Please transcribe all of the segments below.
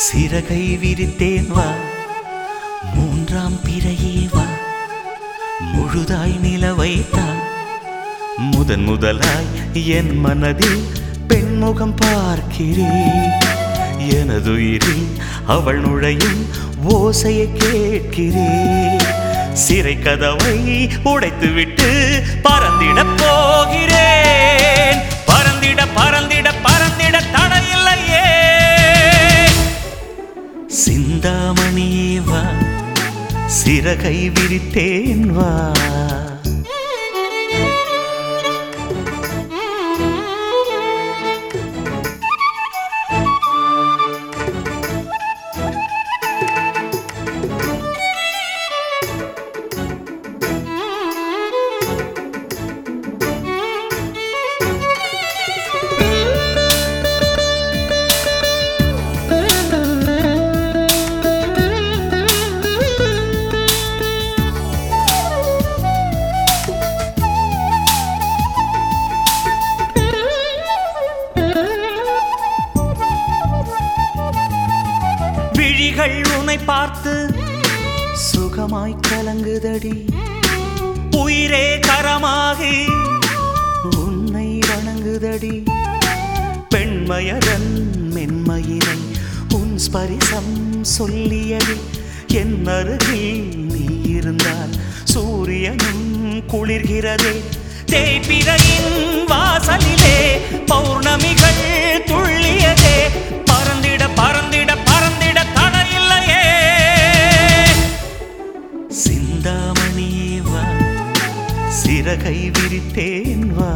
சிறகை விரித்தேன் வா மூன்றாம் பிறையே வா முழுதாய் நிலவைத்தான் முதன் முதலாய் என் மனதில் பெண்முகம் பார்க்கிறேன் எனதுயிரில் அவள் நுழையும் ஓசையை கேட்கிறேன் சிறை கதவை உடைத்துவிட்டு பறந்திடப் போகிறேன் பறந்திட பறந்திட பறந்திட தடையில்லையே சிந்தாமணியே வா சிறகை விரித்தேன் வா விழிகள் உன்னை பார்த்து சுகமாய் கலங்குதடி உயிரே கரமாகி உன்னை வணங்குதடி பெண்மையதன் மென்மையினை உன் ஸ்பரிசம் சொல்லியது என் அருகில் நீ இருந்தால் சூரியனும் குளிர்கிறதே தேய்பிரையின் வாசலிலே பௌர்ணமிகள் துள்ளியதே பறந்திட பறந்திட பறந்திட தடையில்லையே சிந்தாமணியே வா சிறகை விரித்தேன் வா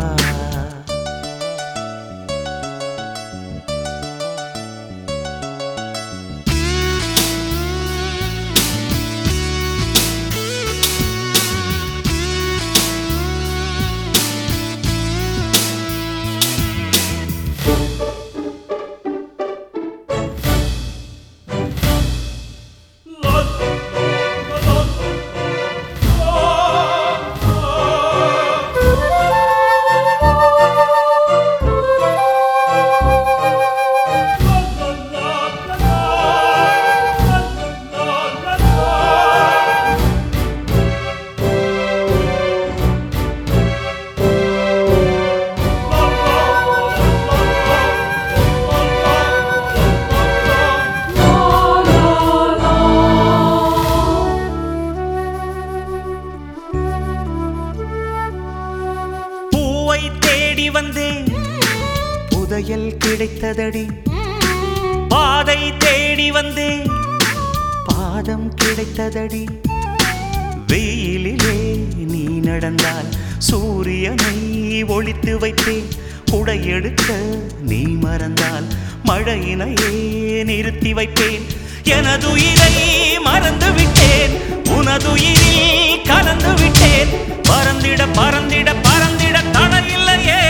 பூவை தேடி வந்தேன் புதையல் கிடைத்ததடி பாதை தேடி வந்தேன் பாதம் கிடைத்ததடி வெயிலிலே நீ நடந்தால் சூரியனை ஒளித்து வைப்பேன் குடையெடுக்க நீ மறந்தால் மழையினையே நிறுத்தி வைப்பேன் எனதுயிரை மறந்து விட்டேன் உனதுயிரில் கலந்து விட்டேன் பறந்திட பறந்திட பறந்திட தடையில்லையே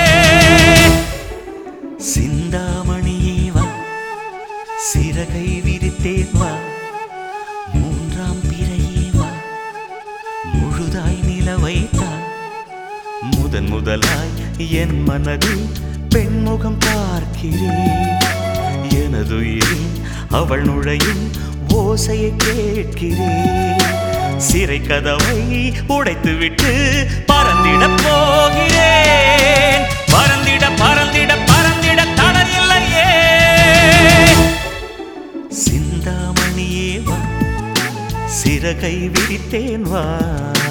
சிந்தாமணியே வா சிறகை விரித்தேன் வா மூன்றாம் பிறையே வா முழுதாய் நிலவைத்தான் முதன் முதலாய் என் மனதில் பெண்முகம் பார்க்கிறேன் எனதுயிரில் அவள் நுழையும் ஓசையை கேட்கிறேன் சிறை கதவை உடைத்துவிட்டு பறந்திடப் போகிறேன் பறந்திட பறந்திட பறந்திட தடையில்லையே சிந்தாமணியே வா சிறகை விரித்தேன் வா